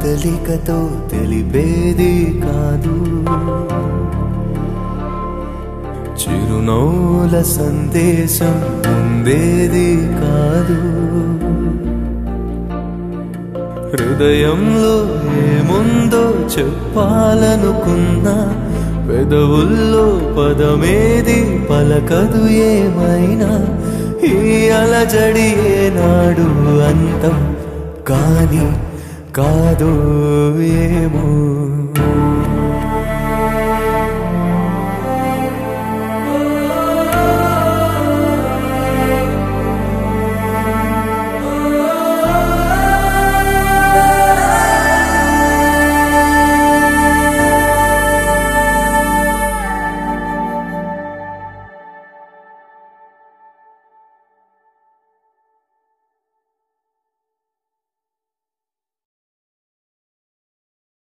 కదలికతో తెలిపేది కాదు చిరునవ్వుల సందేశం ఉండేది కాదు హృదయంలో ఏముందో చెప్పాలనుకున్నా పెదవుల్లో పదమేది పలకదు ఏమైనా ఈ అలజడి ఏనాడు అంతం కాని కాదు ఏమో